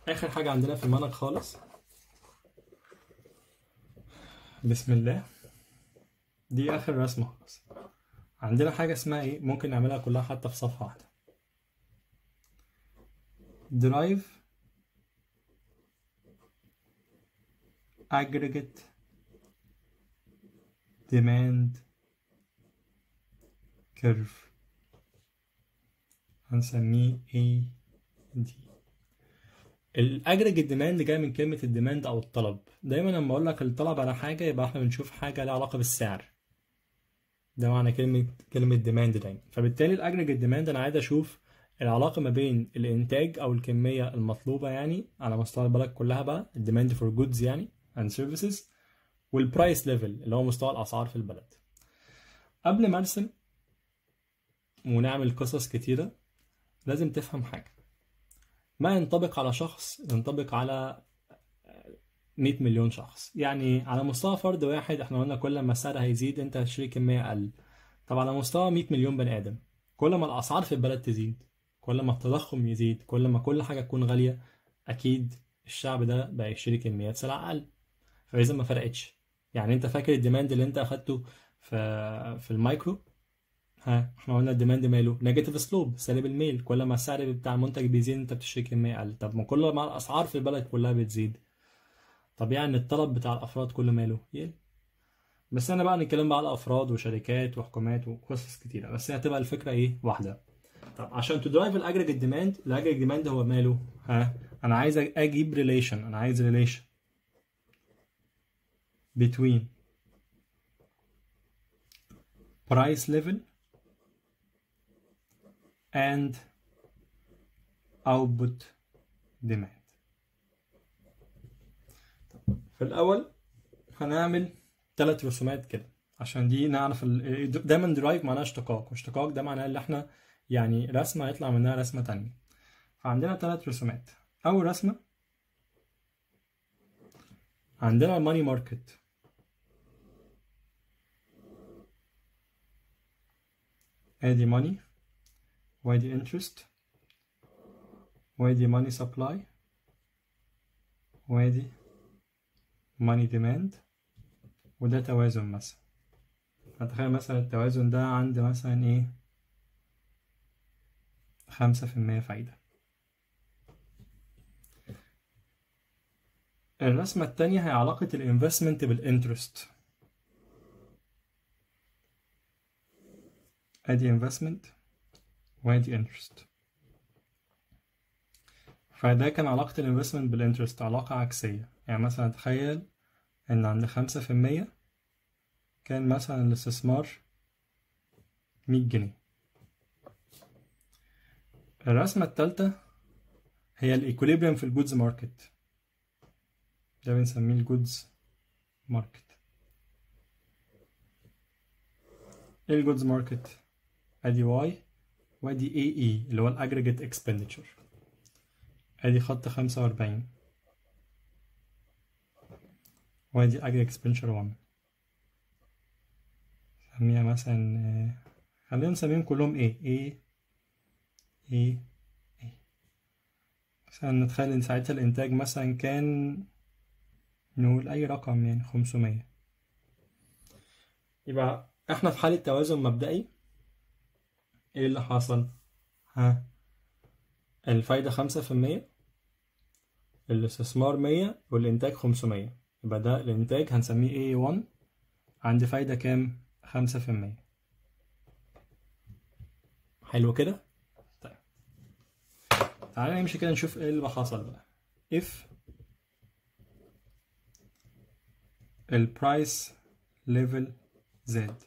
اخر حاجه عندنا في المنهج خالص بسم الله دي اخر رسمه خالص عندنا حاجه اسمها ايه ممكن نعملها كلها حتى في صفحه واحده drive aggregate demand curve هنسميه A D الاجريجيت ديماند جاي من كلمه الديماند او الطلب دايما لما اقول لك الطلب على حاجه يبقى احنا بنشوف حاجه لها علاقه بالسعر ده معنى كلمه كلمه ديماند دايما فبالتالي الاجريجيت ديماند انا عايز اشوف العلاقه ما بين الانتاج او الكميه المطلوبه يعني على مستوى البلد كلها بقى الديماند فور جودز يعني اند سيرفيسز والبرايس ليفل اللي هو مستوى الاسعار في البلد قبل ما ارسم ونعمل قصص كتيره لازم تفهم حاجه ما ينطبق على شخص ينطبق على 100 مليون شخص يعني على مستوى فرد واحد احنا قلنا كل ما السعر هيزيد انت هتشتري كميه اقل طب على مستوى 100 مليون بني ادم كل ما الاسعار في البلد تزيد كل ما التضخم يزيد كل ما كل حاجه تكون غاليه اكيد الشعب ده بقى يشتري كميات سلع اقل فاذا ما فرقتش يعني انت فاكر الديماند اللي انت اخدته في في المايكرو ها احنا قلنا الديماند ماله نيجاتيف سلوب سالب الميل كل ما السعر بتاع المنتج بيزيد انت بتشتري كميه اقل طب ما كل ما الاسعار في البلد كلها بتزيد طبيعي ان الطلب بتاع الافراد كل ماله يقل بس انا بقى نتكلم بقى على افراد وشركات وحكومات وقصص كتيره بس هي هتبقى الفكره ايه واحده طب عشان تدرايف الاجريجيت ديماند الاجريجيت ديماند هو ماله ها انا عايز اجيب ريليشن انا عايز ريليشن between price level and output demand في الأول هنعمل ثلاث رسومات كده عشان دي نعرف ال... دايما درايف معناها اشتقاق واشتقاق ده معناه اللي احنا يعني رسمة يطلع منها رسمة تانية فعندنا ثلاث رسومات أول رسمة عندنا الماني ماركت ادي ماني وادي انترست وادي ماني سبلاي وادي ماني ديماند وده توازن مثلا هتخيل مثلا التوازن ده عند مثلا ايه خمسة في المية فايدة الرسمة التانية هي علاقة الانفستمنت بالانترست ادي investment وادي interest فده كان علاقة الانفستمنت بالانترست علاقة عكسية يعني مثلا تخيل ان عند خمسة في المية كان مثلا الاستثمار مية جنيه الرسمة التالتة هي الايكوليبريم في الجودز ماركت ده بنسميه الجودز ماركت ايه الجودز ماركت ادي واي وادي اي اي اللي هو الاجريجيت اكسبندتشر ادي خط خمسة وأربعين وادي اجريجيت اكسبندتشر 1 نسميها مثلا خلينا نسميهم كلهم ايه ايه ايه ايه مثلا نتخيل ان ساعتها الانتاج مثلا كان نقول اي رقم يعني خمسمية يبقى احنا في حالة توازن مبدئي ايه اللي حصل ها الفايدة خمسة في المية الاستثمار مية والإنتاج خمسمية يبقى ده الإنتاج هنسميه A1 عندي فايدة كام خمسة في المية حلو كده طيب تعالى نمشي كده نشوف ايه اللي حصل بقى if البرايس ليفل زاد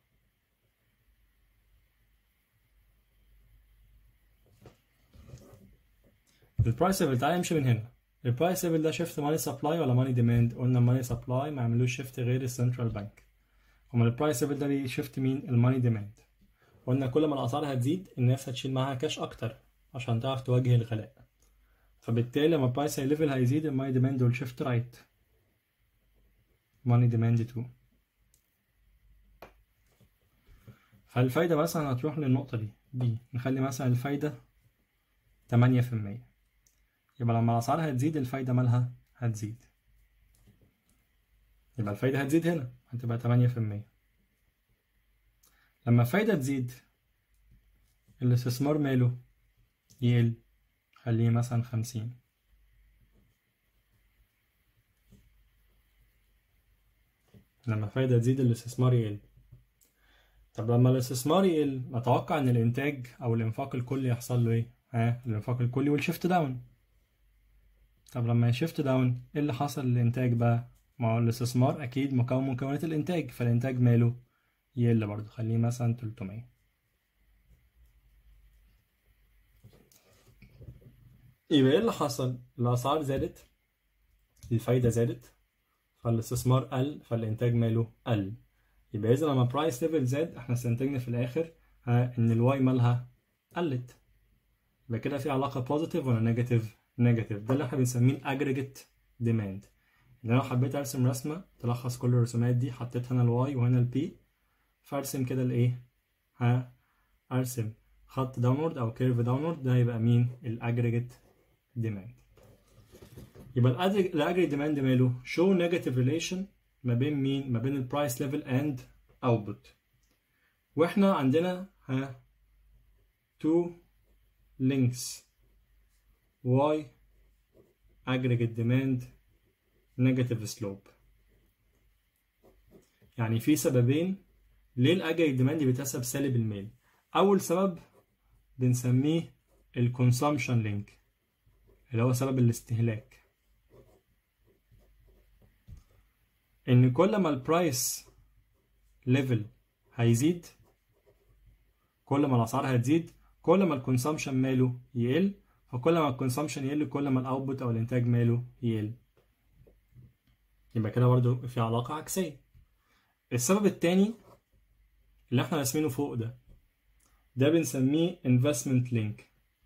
البرايس ليفل تعالى نمشي من هنا البرايس ليفل ده شيفت ماني سبلاي ولا ماني ديماند قلنا ماني سبلاي ما يعملوش شيفت غير السنترال بانك امال البرايس ليفل ده بيشيفت مين الماني ديماند قلنا كل ما الاسعار هتزيد الناس هتشيل معاها كاش اكتر عشان تعرف تواجه الغلاء فبالتالي لما البرايس ليفل هيزيد الماني ديماند will shift رايت ماني ديماند 2 فالفايدة مثلا هتروح للنقطة دي دي نخلي مثلا الفايدة تمانية في المية يبقى لما الأسعار هتزيد الفايدة مالها هتزيد يبقى الفايدة هتزيد هنا هتبقى تمانية في المية لما الفايدة تزيد الاستثمار ماله يقل خليه مثلا خمسين لما الفايدة تزيد الاستثمار يقل طب لما الاستثمار يقل نتوقع ان الانتاج او الانفاق الكلي يحصل له ايه ها الانفاق الكلي والشيفت داون طب لما يشيفت داون ايه اللي حصل للانتاج بقى ما هو الاستثمار اكيد مكون من مكونات الانتاج فالانتاج ماله يقل برضه خليه مثلا 300 يبقى ايه اللي حصل الاسعار زادت الفايدة زادت فالاستثمار قل فالانتاج ماله قل يبقى اذا لما برايس ليفل زاد احنا استنتجنا في الاخر ها ان الواي مالها قلت يبقى كده في علاقة بوزيتيف ولا نيجاتيف نيجاتيف ده اللي احنا بنسميه الاجريجيت ديماند ان انا لو حبيت ارسم رسمة تلخص كل الرسومات دي حطيت هنا الواي وهنا البي فارسم كده الايه ها ارسم خط داونورد او كيرف داونورد ده هيبقى مين الاجريجيت ديماند يبقى الاجريجيت ديماند ماله شو نيجاتيف ريليشن ما بين مين ما بين البرايس ليفل اند اوتبوت واحنا عندنا ها تو links y aggregate demand negative slope يعني في سببين ليه الاجريجيت ديماند بيتحسب سالب الميل اول سبب بنسميه الكونسومشن لينك اللي هو سبب الاستهلاك ان كل ما البرايس ليفل هيزيد كل ما الاسعار هتزيد كل ما الكونسومشن ماله يقل فكل ما الكونسومشن يقل كل ما الاوتبوت او الانتاج ماله يقل يبقى كده برضو في علاقة عكسية السبب التاني اللي احنا راسمينه فوق ده ده بنسميه investment link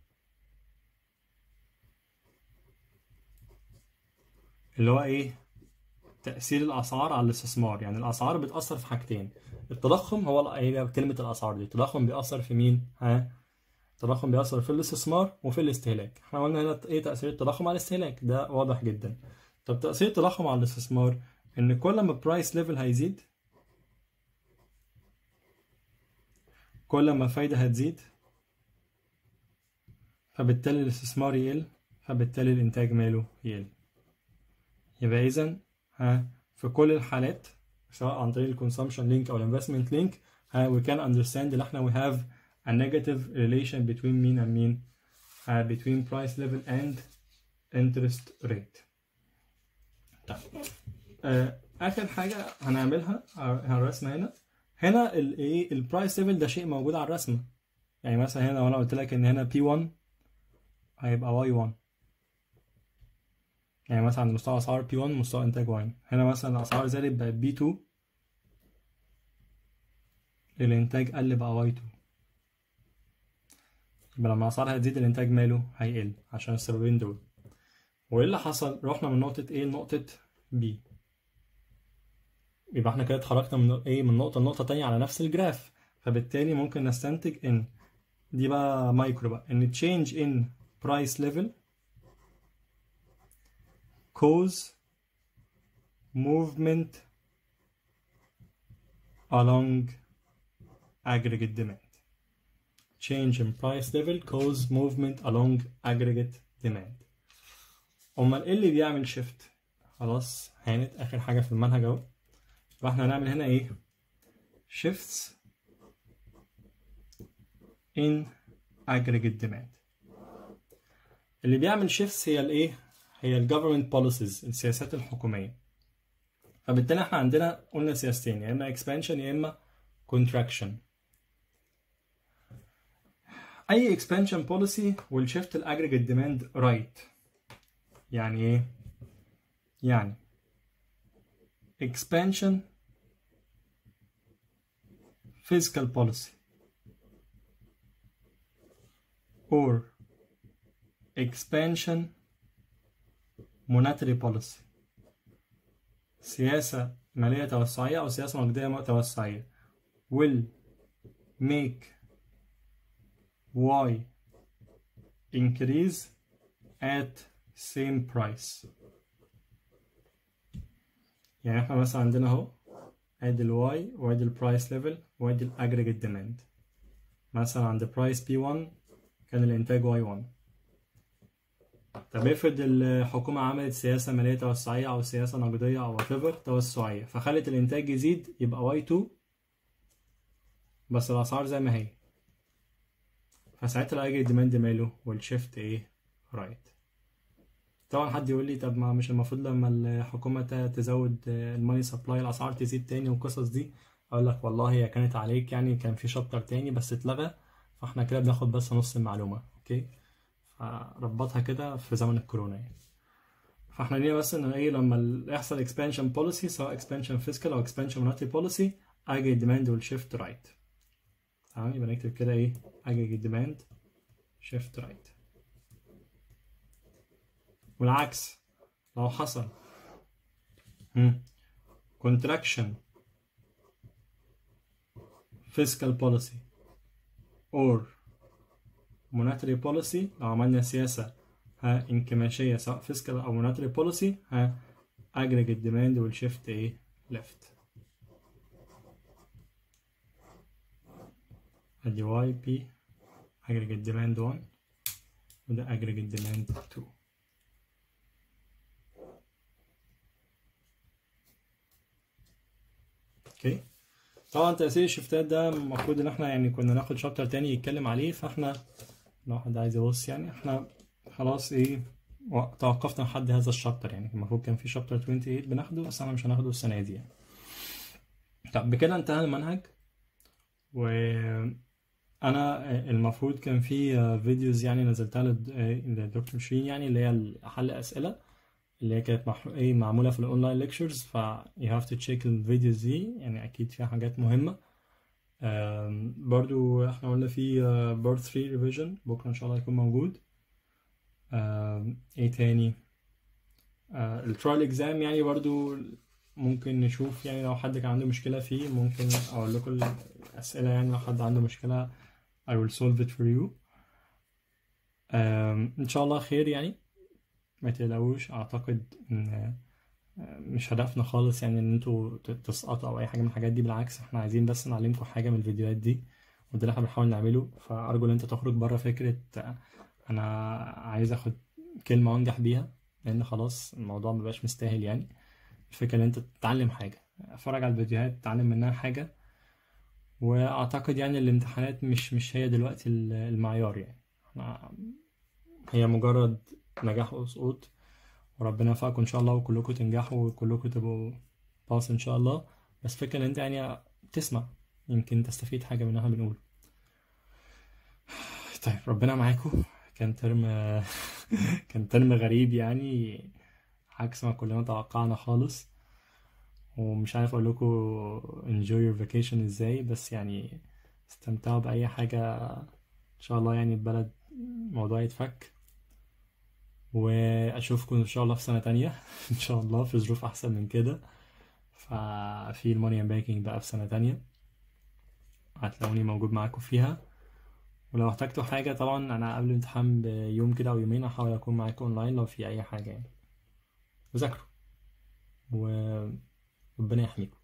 اللي هو ايه تأثير الأسعار على الاستثمار يعني الأسعار بتأثر في حاجتين التضخم هو هي كلمة الأسعار دي التضخم بيأثر في مين ها التضخم بيأثر في الاستثمار وفي الاستهلاك احنا قلنا هنا ايه تأثير التضخم على الاستهلاك ده واضح جدا طب تأثير التضخم على الاستثمار ان كل ما البرايس ليفل هيزيد كل ما الفايدة هتزيد فبالتالي الاستثمار يقل فبالتالي الإنتاج ماله يقل يبقى إذا ها في كل الحالات سواء عن طريق الكونسومشن لينك أو الانفستمنت لينك ها we can understand إن احنا we have a negative relation between مين and مين uh, between price level and interest rate طيب آه آخر حاجة هنعملها على الرسمة هنا هنا الايه البرايس ليفل ده شيء موجود على الرسمة يعني مثلا هنا لو انا قلت لك ان هنا P1 هيبقى Y1 يعني مثلا عند مستوى اسعار P1 مستوى انتاج Y هنا مثلا الاسعار زادت بقت B2 الانتاج قل بقى Y2 يبقى لما الاسعار هتزيد الانتاج ماله هيقل عشان السببين دول وايه اللي حصل رحنا من نقطة A لنقطة B يبقى احنا كده اتحركنا من ايه من نقطة لنقطة تانية على نفس الجراف فبالتالي ممكن نستنتج ان دي بقى مايكرو بقى ان change in price level cause movement along aggregate demand change in price level cause movement along aggregate demand امال ايه اللي بيعمل shift خلاص هانت اخر حاجة في المنهج اهو فاحنا هنعمل هنا ايه shifts in aggregate demand اللي بيعمل shifts هي الايه هي ال government policies السياسات الحكومية فبالتالي احنا عندنا قلنا سياستين يا اما expansion يا اما contraction اي expansion policy will shift ال aggregate demand right يعني ايه يعني expansion fiscal policy or expansion monetary policy سياسة مالية توسعية أو سياسة نقدية توسعية will make y increase at same price يعني احنا مثلا عندنا اهو ادي الواي وادي البرايس ليفل وادي الاجريجيت ديماند مثلا عند برايس بي 1 كان الانتاج واي 1 طب افرض الحكومة عملت سياسة مالية توسعية أو سياسة نقدية أو whatever توسعية فخلت الإنتاج يزيد يبقى واي 2 بس الأسعار زي ما هي فساعتها هيجي الديماند ماله والشيفت ايه رايت طبعا حد يقول لي طب ما مش المفروض لما الحكومة ت- تزود الماني سبلاي الأسعار تزيد تاني والقصص دي أقول لك والله هي كانت عليك يعني كان في شابتر تاني بس اتلغى فاحنا كده بناخد بس نص المعلومة اوكي فربطها كده في زمن الكورونا يعني فاحنا ليه بس ان ايه لما ال- يحصل expansion policy سواء expansion fiscal او expansion monetary policy aggregate demand will shift right تمام يبقى نكتب كده ايه aggregate demand shift right والعكس لو حصل هم، contraction fiscal policy or monetary policy لو عملنا سياسة ها انكماشية سواء fiscal أو monetary policy ها aggregate demand will shift ايه left ادي y p aggregate demand 1 وده aggregate demand 2 اوكي طبعا تأثير الشفتات ده المفروض ان احنا يعني كنا ناخد شابتر تاني يتكلم عليه فاحنا لو حد عايز يبص يعني احنا خلاص ايه و- توقفنا لحد هذا الشابتر يعني المفروض كان في شابتر 28 بناخده بس احنا مش هناخده السنة دي يعني طب بكده انتهى المنهج وانا المفروض كان في فيديوز يعني نزلتها للد- للدكتور شيرين يعني اللي هي حل اسئله اللي هي كانت مح... ايه معموله في الاونلاين ليكتشرز ف you have to check الفيديوز دي يعني اكيد فيها حاجات مهمه آم، برضو احنا قلنا في بارت 3 ريفيجن بكره ان شاء الله يكون موجود آم، ايه تاني الترايل اكزام يعني برضو ممكن نشوف يعني لو حد كان عنده مشكلة فيه ممكن اقول لكم الاسئلة يعني لو حد عنده مشكلة I will solve it for you آم، ان شاء الله خير يعني ما تقلقوش اعتقد ان مش هدفنا خالص يعني ان انتوا ت- تسقطوا او اي حاجه من الحاجات دي بالعكس احنا عايزين بس نعلمكم حاجه من الفيديوهات دي وده اللي احنا بنحاول نعمله فارجو ان انت تخرج بره فكره انا عايز اخد كلمه وانجح بيها لان خلاص الموضوع مبقاش مستاهل يعني الفكره ان انت تتعلم حاجه اتفرج على الفيديوهات تتعلم منها حاجه واعتقد يعني الامتحانات مش مش هي دلوقتي ال- المعيار يعني احنا هي مجرد نجاح وسقوط وربنا يوفقكم ان شاء الله وكلكم تنجحوا وكلكم تبقوا باص ان شاء الله بس فكرة ان انت يعني تسمع يمكن تستفيد حاجة من اللي احنا بنقوله طيب ربنا معاكم كان ترم كان ترم غريب يعني عكس ما كلنا توقعنا خالص ومش عارف اقول لكم enjoy your vacation ازاي بس يعني استمتعوا بأي حاجة ان شاء الله يعني البلد الموضوع يتفك واشوفكم ان شاء الله في سنة تانية ان شاء الله في ظروف احسن من كده ففي الموني بانكينج بقى في سنة تانية هتلاقوني موجود معاكم فيها ولو احتجتوا حاجة طبعا انا قبل الامتحان بيوم كده او يومين هحاول اكون معاكم اونلاين لو في اي حاجة يعني وذاكروا وربنا يحميكم